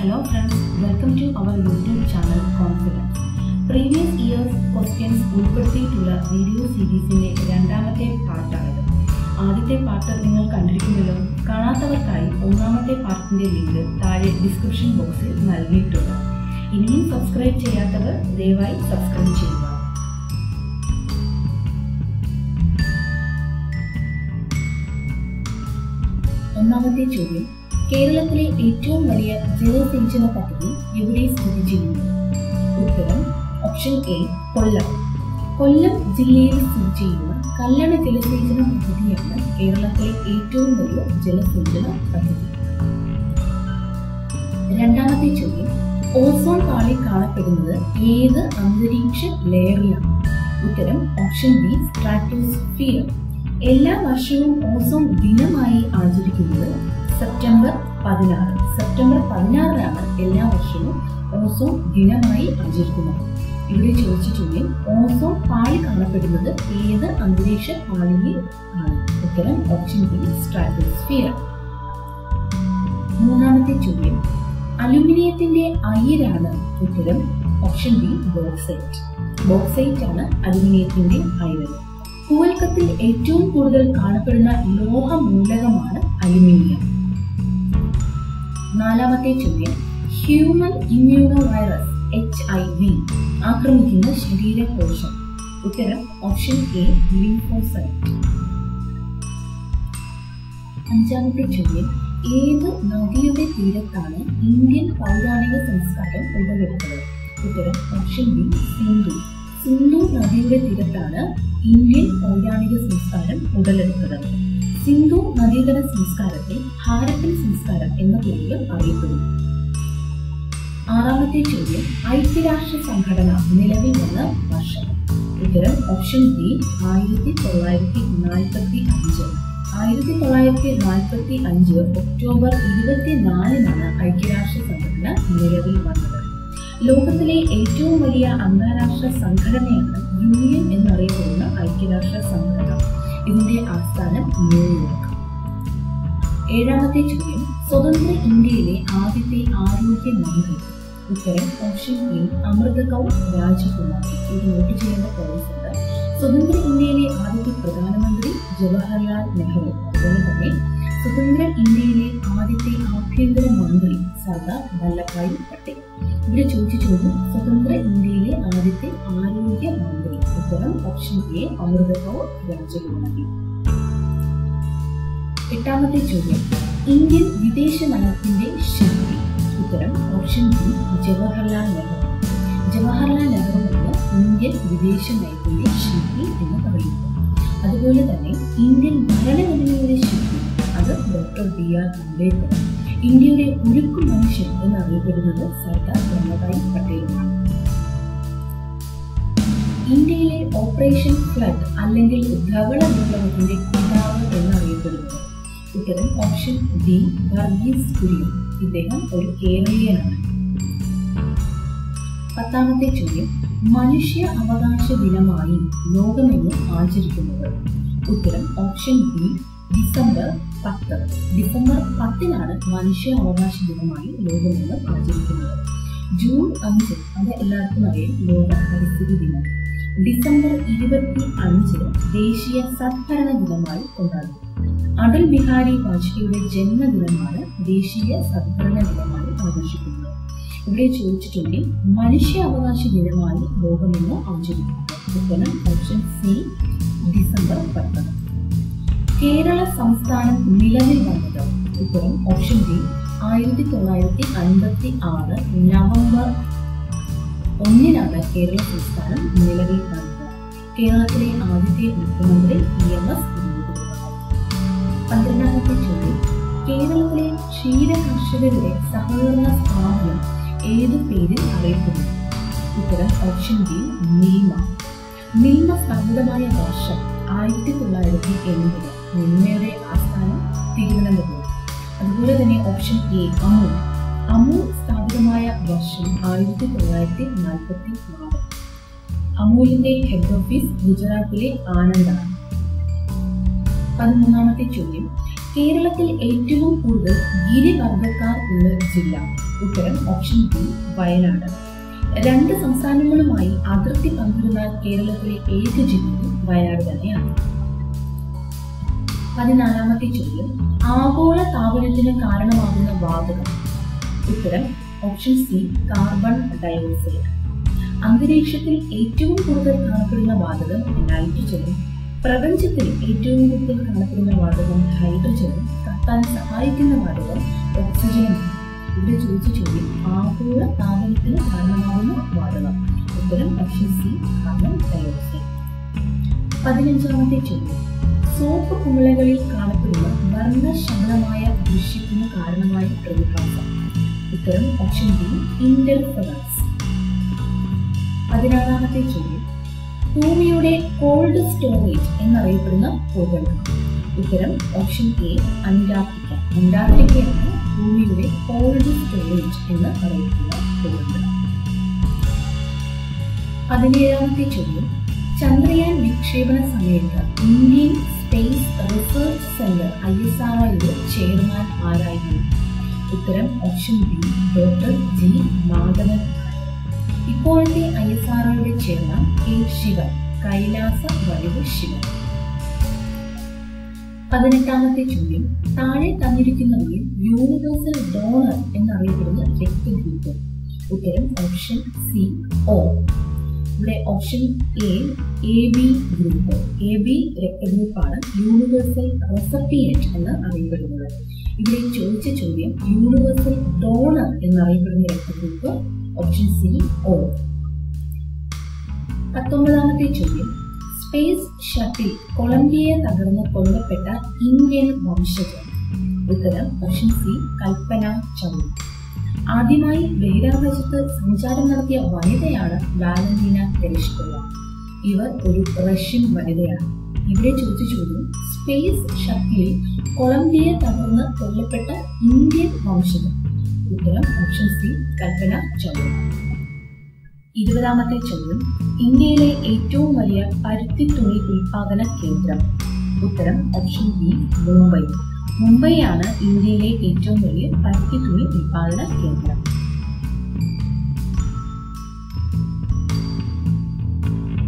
Hello friends, welcome to our YouTube channel Confidence. Previous years questions ഉൾപ്പെടുത്തിയിട്ടുള്ള video സീരീസിന്റെ രണ്ടാമത്തെ പാർട്ടാണിത് ആദ്യത്തെ പാർട്ട് നിങ്ങൾ കണ്ടിരിക്കുന്നല്ലോ കാണാത്തവർക്കായി ഒന്നാമത്തെ പാർട്ടിന്റെ ലിങ്ക് താഴെ ഡിസ്ക്രിപ്ഷൻ ബോക്സിൽ നൽകിയിട്ടുണ്ട് ഇനിയും സബ്സ്ക്രൈബ് ചെയ്യാത്തവർ ദയവായി സബ്സ്ക്രൈബ് ചെയ്യുക ഒന്നാമത്തെ ചോദ്യം കേരളത്തിലെ ഏറ്റവും വലിയ ജലസേചന പദ്ധതി എവിടെ സ്ഥിതി ചെയ്യുന്നു ഉത്തരം ഓപ്ഷൻ എ കൊല്ലം കൊല്ലം ജില്ലയിൽ സ്ഥിതി ചെയ്യുന്ന കല്ലണ ജലസേചന പദ്ധതിയാണ് കേരളത്തിലെ ഏറ്റവും വലിയ ജലസേചന പദ്ധതി രണ്ടാമത്തെ ചോദ്യം ഓസോൺ പാളി കാണപ്പെടുന്നത് ഏത് അന്തരീക്ഷ ലെയറിലാണ് ഉത്തരം ഓപ്ഷൻ ബി സ്ട്രാറ്റോസ്ഫിയർ എല്ലാ വർഷവും ഓസോൺ ദിനമായി ആചരിക്കുന്നത് സെപ്റ്റംബർ പതിനാറ് സെപ്റ്റംബർ പതിനാറിനാണ് എല്ലാ വർഷവും ഓസോൺ ദിനമായി ആചരിക്കുന്നത് ഇവിടെ ചോദിച്ച ചോദ്യം ഓസോൺ പാളി കാണപ്പെടുന്നത് ഏത് അന്തരീക്ഷ പാളിയിൽ ആണ് ഉത്തരം ഓപ്ഷൻ ബി സ്ട്രാറ്റോസ്ഫിയർ മൂന്നാമത്തെ ചോദ്യം അലുമിനിയത്തിന്റെ അയിരാണ് ഉത്തരം ഓപ്ഷൻ ബി ബോക്സൈറ്റ് ബോക്സൈറ്റ് ആണ് അലുമിനിയത്തിന്റെ അയിര് കൂവൽക്കത്തിൽ ഏറ്റവും കൂടുതൽ കാണപ്പെടുന്ന ലോഹ മൂലകമാണ് അലുമിനിയം നാലാമത്തെ ചോദ്യം human immuno virus H I V ആക്രമിക്കുന്ന ശരീരകോശം ഉത്തരം ഓപ്ഷൻ എ ലിംഫോസൈറ്റ് അഞ്ചാമത്തെ ചോദ്യം ഏത് നദിയുടെ തീരത്താണ് ഇന്ത്യൻ പൗരാണിക സംസ്കാരം ഉടലെടുത്തത് ഉത്തരം ഓപ്ഷൻ ബി സിന്ധു സിന്ധു നദിയുടെ തീരത്താണ് ഇന്ത്യൻ പൗരാണിക സംസ്കാരം ഉടലെടുത്തത് സിന്ധു നദീതട സംസ്കാരത്തെ ഹാരപ്പൻ സംസ്കാരം എന്ന പേരിൽ അറിയപ്പെടുന്നു ആറാമത്തെ ചോദ്യം ഐക്യരാഷ്ട്ര സംഘടന നിലവിൽ വന്ന വർഷം ഉത്തരം ഓപ്ഷൻ ബി ആയിരത്തി തൊള്ളായിരത്തി നാൽപ്പത്തി അഞ്ച് ആയിരത്തി തൊള്ളായിരത്തി നാൽപ്പത്തി അഞ്ച് ഒക്ടോബർ ഇരുപത്തിനാലിനാണ് ഐക്യരാഷ്ട്ര സംഘടന നിലവിൽ വന്നത് ലോകത്തിലെ ഏറ്റവും വലിയ അന്താരാഷ്ട്ര സംഘടനയാണ് യൂണിയൻ എന്നറിയപ്പെടുന്ന ഐക്യരാഷ്ട്ര സംഘടന ഇതിന്റെ ആസ്ഥാനം ന്യൂയോർക്ക് ഏഴാമത്തെ ചോദ്യം സ്വതന്ത്ര ഇന്ത്യയിലെ ആദ്യത്തെ ആരോഗ്യ മന്ത്രി ഉത്തരം ഓപ്ഷൻ എ അമൃത കൗർ രാജകുമാരി ഇത് നോട്ട് ചെയ്യേണ്ട പോയിന്റ് ഉണ്ട് സ്വതന്ത്ര ഇന്ത്യയിലെ ആദ്യത്തെ പ്രധാനമന്ത്രി ജവഹർലാൽ നെഹ്റു അതുപോലെ തന്നെ സ്വതന്ത്ര ഇന്ത്യയിലെ ആദ്യത്തെ ആഭ്യന്തര മന്ത്രി സർദാർ വല്ലഭായ് പട്ടേൽ ഇവിടെ ചോദിച്ച ചോദ്യം സ്വതന്ത്ര ഇന്ത്യയിലെ ആദ്യത്തെ ആരോഗ്യ മന്ത്രി ഉത്തരം ഓപ്ഷൻ എ അമൃത കൗർ രാജകുമാരി എട്ടാമത്തെ ചോദ്യം ഇന്ത്യൻ വിദേശ നയത്തിന്റെ ശക്തി ഉത്തരം ഓപ്ഷൻ ബി ജവഹർലാൽ നെഹ്റു ജവഹർലാൽ നെഹ്റു എന്ന ഇന്ത്യൻ വിദേശ നയത്തിന്റെ ശില്പി എന്ന് പറയുന്നു അതുപോലെ തന്നെ ഇന്ത്യൻ ഭരണഘടനയുടെ ശില്പി അത് ഡോക്ടർ ബി ആർ അംബേദ്കർ ഇന്ത്യയുടെ ഉരുക്കു മനുഷ്യൻ എന്നറിയപ്പെടുന്നത് സർദാർ വല്ലഭായ് പട്ടേലാണ് ഇന്ത്യയിലെ ഓപ്പറേഷൻ ഫ്ലഡ് അല്ലെങ്കിൽ ധവള വിപ്ലവത്തിന്റെ പിതാവ് എന്നറിയപ്പെടുന്നത് ഉത്തരം ഓപ്ഷൻ ബി വർഗീസ് കുര്യൻ ഇദ്ദേഹം ഒരു കേരളീയനാണ് പത്താമത്തെ ചോദ്യം മനുഷ്യ അവകാശ ദിനമായി ലോകമെങ്ങും ആചരിക്കുന്നത് ഉത്തരം ഓപ്ഷൻ ബി ഡിസംബർ പത്ത് ഡിസംബർ പത്തിനാണ് മനുഷ്യ അവകാശ ദിനമായി ലോകമെങ്ങും ആചരിക്കുന്നത് ജൂൺ അഞ്ച് അത് എല്ലാവർക്കും അറിയാം ലോക പരിസ്ഥിതി ദിനം ഡിസംബർ ഇരുപത്തി അഞ്ച് ദേശീയ സദ്ഭരണ ദിനമായി കൊണ്ടാടും അടൽ ബിഹാരി വാജ്പേയിയുടെ ജന്മദിനമാണ് ദേശീയ സദ്ഭരണ ദിനമായി ആഘോഷിക്കുന്നത് ഇവിടെ ചോദിച്ചിട്ടുണ്ട് മനുഷ്യ അവകാശ ദിനമായി ലോകമെന്ന് ആചരിക്കുന്നത് ഉത്തരം ഓപ്ഷൻ സി ഡിസംബർ പത്ത് കേരള സംസ്ഥാനം നിലവിൽ വന്നത് ഉത്തരം ഓപ്ഷൻ ബി ആയിരത്തി തൊള്ളായിരത്തി അൻപത്തി ആറ് നവംബർ ഒന്നിനാണ് കേരള സംസ്ഥാനം നിലവിൽ വന്നത് കേരളത്തിലെ ആദ്യത്തെ മുഖ്യമന്ത്രി ഇ എം എസ് പന്ത്രണ്ടാമത്തെ ചോദ്യം കേരളത്തിലെ ക്ഷീര കർഷകരുടെ സഹകരണ സ്ഥാപനം ഏത് പേരിൽ അറിയപ്പെടുന്നു ഉത്തരം ഓപ്ഷൻ ബി നീമ നീമ സ്ഥാപിതമായ വർഷം ആയിരത്തി തൊള്ളായിരത്തി എൺപത് നിന്മയുടെ ആസ്ഥാനം തിരുവനന്തപുരം അതുപോലെ തന്നെ ഓപ്ഷൻ എ അമൂൽ അമൂൽ സ്ഥാപിതമായ വർഷം ആയിരത്തി തൊള്ളായിരത്തി നാൽപ്പത്തി നാല് അമൂലിന്റെ ഹെഡ് ഓഫീസ് ഗുജറാത്തിലെ ആനന്ദാണ് പതിമൂന്നാമത്തെ ചോദ്യം കേരളത്തിൽ ഏറ്റവും കൂടുതൽ ഗിരിവർഗക്കാർ ഉള്ള ജില്ല ഉത്തരം ഓപ്ഷൻ ബി വയനാട് രണ്ട് സംസ്ഥാനങ്ങളുമായി അതിർത്തി പങ്കിടുന്ന കേരളത്തിലെ ഏക ജില്ലയും വയനാട് തന്നെയാണ് പതിനാലാമത്തെ ചോദ്യം ആഗോള താപനത്തിന് കാരണമാകുന്ന വാതകം ഉത്തരം ഓപ്ഷൻ സി കാർബൺ ഡയോക്സൈഡ് അന്തരീക്ഷത്തിൽ ഏറ്റവും കൂടുതൽ കാണപ്പെടുന്ന വാതകം നൈട്രജനും പ്രപഞ്ചത്തിൽ ഏറ്റവും കൂടുതൽ കാണപ്പെടുന്ന വാതകം ഹൈഡ്രജനും കത്താൻ സഹായിക്കുന്ന വാതകം ഓക്സിജനുമാണ് ഇവിടെ ചോദിച്ച ചോദ്യം ആഗോള താപനത്തിന് കാരണമാകുന്ന വാതകം ഉത്തരം ഓപ്ഷൻ സി കാർബൺ ഡയോക്സൈഡ് പതിനഞ്ചാമത്തെ ചോദ്യം സോപ്പ് കുമിളകളിൽ കാണപ്പെടുന്ന വർണ്ണശമനമായ ദൃശ്യത്തിന് കാരണമായ പ്രതിഭാസം ഉത്തരം ഓപ്ഷൻ ബി ഇന്റർഫറൻസ് പതിനാറാമത്തെ ചോദ്യം ഭൂമിയുടെ കോൾഡ് സ്റ്റോറേജ് എന്നറിയപ്പെടുന്ന ഭൂഖണ്ഡം ഉത്തരം ഓപ്ഷൻ എ അന്റാർട്ടിക്ക അന്റാർട്ടിക്കയാണ് ഭൂമിയുടെ കോൾഡ് സ്റ്റോറേജ് എന്ന് അറിയപ്പെടുന്ന ഭൂഖണ്ഡം പതിനേഴാമത്തെ ചോദ്യം ചന്ദ്രയാൻ വിക്ഷേപണ സമയത്ത് Indian space research centre I S R ഒയുടെ ചെയർമാൻ ആരായിരുന്നു ഉത്തരം option B doctor G Madhavan ഇപ്പോഴത്തെ ഐ എസ് ആർ ഒയുടെ chairman K Sivan Kailasavadivoo Sivan പതിനെട്ടാമത്തെ ചോദ്യം താഴെ തന്നിരിക്കുന്നവയിൽ യൂണിവേഴ്സൽ ഡോണർ എന്നറിയപ്പെടുന്ന രക്തഗ്രൂപ്പ് ഉത്തരം ഓപ്ഷൻ സി ഒ ഇവിടെ option A A B group A B രക്തഗ്രൂപ്പാണ് യൂണിവേഴ്സൽ റെസപ്പിയന്റ് എന്ന് അറിയപ്പെടുന്നത് ഇവിടെ ചോദിച്ച ചോദ്യം യൂണിവേഴ്സൽ ഡോണർ എന്നറിയപ്പെടുന്ന രക്തഗ്രൂപ്പ് ഓപ്ഷൻ സി ഒ പത്തൊമ്പതാമത്തെ ചോദ്യം സ്പേസ് ഷട്ടിൽ കൊളംബിയ തകർന്ന് കൊല്ലപ്പെട്ട ഇന്ത്യൻ വംശജൻ ഉത്തരം ഓപ്ഷൻ സി കൽപ്പന ചൗള ആദ്യമായി ബഹിരാകാശത്ത് സഞ്ചാരം നടത്തിയ വനിതയാണ് വാലന്റീന തെരഷ്കോവ ഇവർ ഒരു റഷ്യൻ വനിതയാണ് ഇവിടെ ചോദിച്ച ചോദ്യം സ്പേസ് ഷട്ടിലിൽ കൊളംബിയ തകർന്ന് കൊല്ലപ്പെട്ട ഇന്ത്യൻ വംശജൻ ഉത്തരം ഓപ്ഷൻ സി കൽപ്പന ചൗള ഇരുപതാമത്തെ ചോദ്യം ഇന്ത്യയിലെ ഏറ്റവും വലിയ പരുത്തി തുണി ഉൽപാദന കേന്ദ്രം ഉത്തരം ഓപ്ഷൻ ബി മുംബൈ മുംബൈയാണ് ഇന്ത്യയിലെ ഏറ്റവും വലിയ പരുത്തി തുണി ഉൽപാദന കേന്ദ്രം